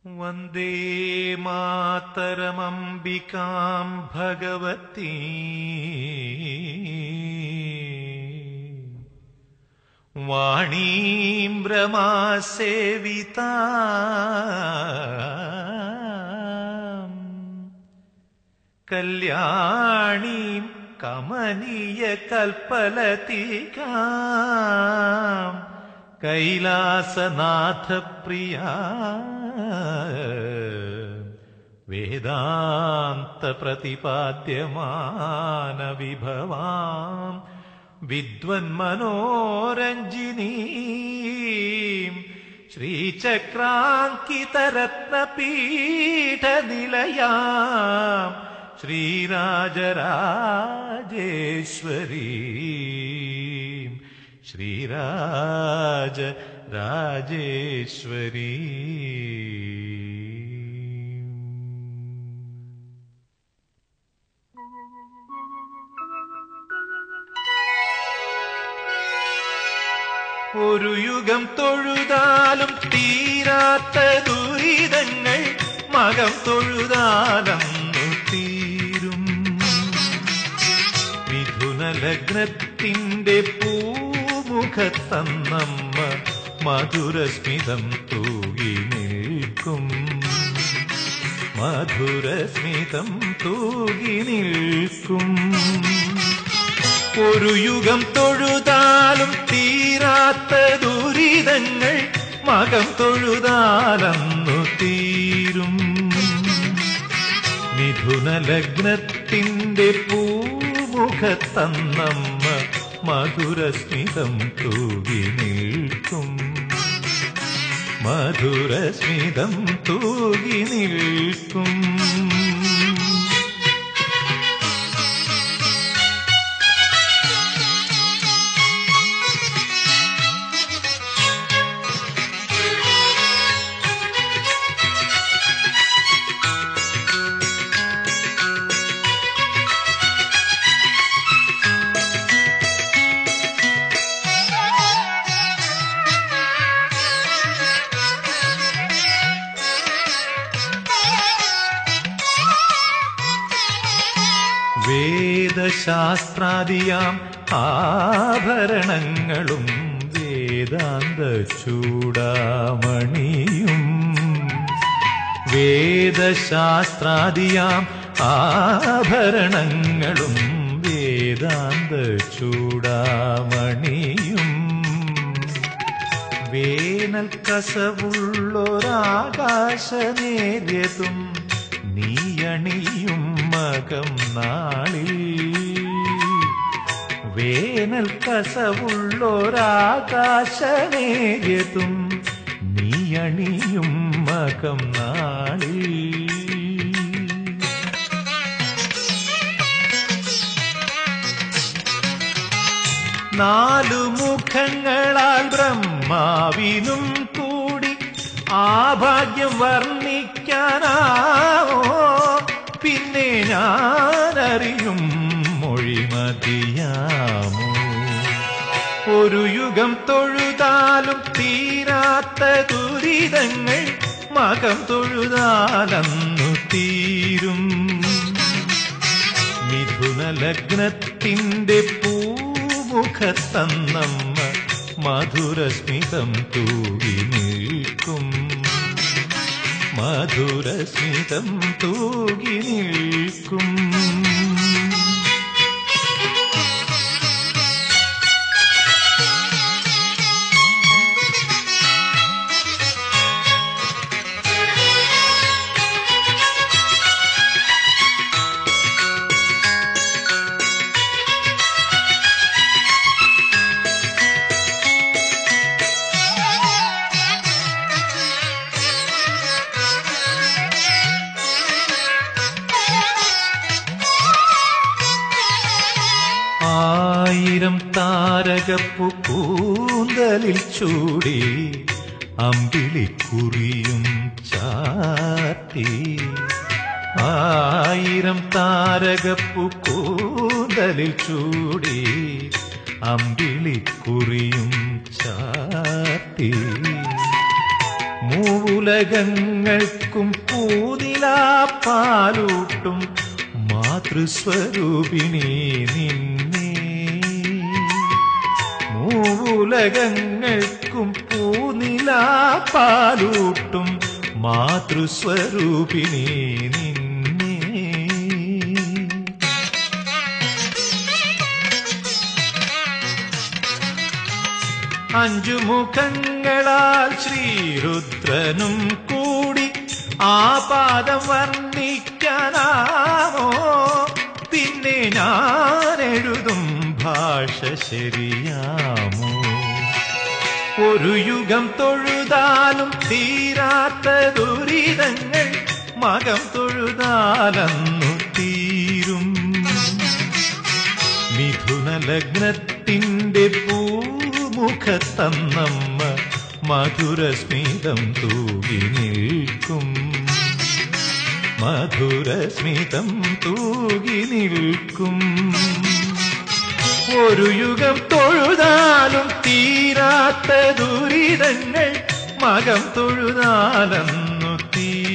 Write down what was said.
വന്ദേ മാതരമംബികാം ഭഗവതി വാണീം രമാസേവിതാം കല്യാണീം കമനീയ കൽപ്പലതികാം കൈലാസനാഥപ്രിയ വേദാന്ത പ്രതിപാദ്യമാന വിഭവാം വിദ്വന്മനോരഞ്ജിനീം ശ്രീചക്രാങ്കിതരത്നപീഠനിലയാം ശ്രീരാജരാജേശ്വരീ ശ്രീരാജ രാജേശ്വരീ ഒരു യുഗം തൊഴുതാലും തീരാത്ത ദുരിതങ്ങൾ മകം തൊഴുതാലന്നു തീരും മിഥുന ലഗ്നത്തിന്റെ പൂമുഖത്തന്നമ്മ മധുരസ്മിതം തൂകി നിൽക്കും മധുരസ്മിതം തൂകി നിൽക്കും ഒരു യുഗം തൊഴുതാലും തീരാത്ത ദുരിതങ്ങൾ മകം തൊഴുതാലന്നു തീരും മിഥുന ലഗ്നത്തിന്റെ പൂമുഖത്തന്നമ്മ മധുരസ്മിതം തൂകി നിൽക്കും മധുരസ്മിതം തൂകി നിൽക്കും വേദശാസ്ത്രാദിയാം ആഭരണങ്ങളും വേദാന്ത ചൂടാമണിയും വേദശാസ്ത്രാദിയാം ആഭരണങ്ങളും വേദാന്ത ചൂടാമണിയും വേനൽ കസവുള്ളൊരാകാശ നേര്യതും നീയണിയും മകം നാളിൽ വേനൽ കസവുള്ളൊരാകാശ നേര്യതും നീയണിയും മകം നാളിൽ നാലു മുഖങ്ങളാൽ ബ്രഹ്മാവിനും കൂടി ആ ഭാഗ്യം വർണ്ണിക്കാനാവോ പിന്നെ ഞാനറിയും മൊഴിമതിയാമോ ഒരു യുഗം തൊഴുതാലും തീരാത്ത ദുരിതങ്ങൾ മകം തൊഴുതാലന്നു തീരും മിഥുന ലഗ്നത്തിന്റെ പൂമുഖത്തന്നമ്മ മധുരസ്മിതം തൂകി നിൽക്കും മധുരസ്മിതം തൂകി നിൽക്കും ആയിരം താരകപ്പു കൂന്തലിൽ ചൂടി അമ്പിളിക്കുറിയും ചാത്തി ആയിരം താരകപ്പു കൂന്തലിൽ ചൂടി അമ്പിളിക്കുറിയും ചാത്തി മൂവുലകങ്ങൾക്കും പൂനിലാപ്പാലൂട്ടും മാതൃസ്വരൂപിണി നിന്നെ മൂവുലകങ്ങൾക്കും പൂനിലാപ്പാലൂട്ടും മാതൃസ്വരൂപിണി നിന്നെ അഞ്ചു മുഖങ്ങളാൽ ശ്രീരുദ്രനും കൂടി ആ പാദം വർണ്ണിക്കാനാമോ പിന്നെ ഞാൻ എഴുതും ഭാഷ ശരിയാമോ ഒരു യുഗം തൊഴുതാലും തീരാത്ത ദുരിതങ്ങൾ മകം തൊഴുതാലന്നു തീരും മിഥുന ലഗ്നത്തിന്റെ പൂമുഖത്തന്നമ്മ മധുരസ്മിതം തൂകി നിൽക്കും മധുരസ്മിതം തൂകി നിൽക്കും ഒരു യുഗം തൊഴുതാലും തീരാത്ത ദുരിതങ്ങൾ മകം തൊഴുതാലെന്നു തീ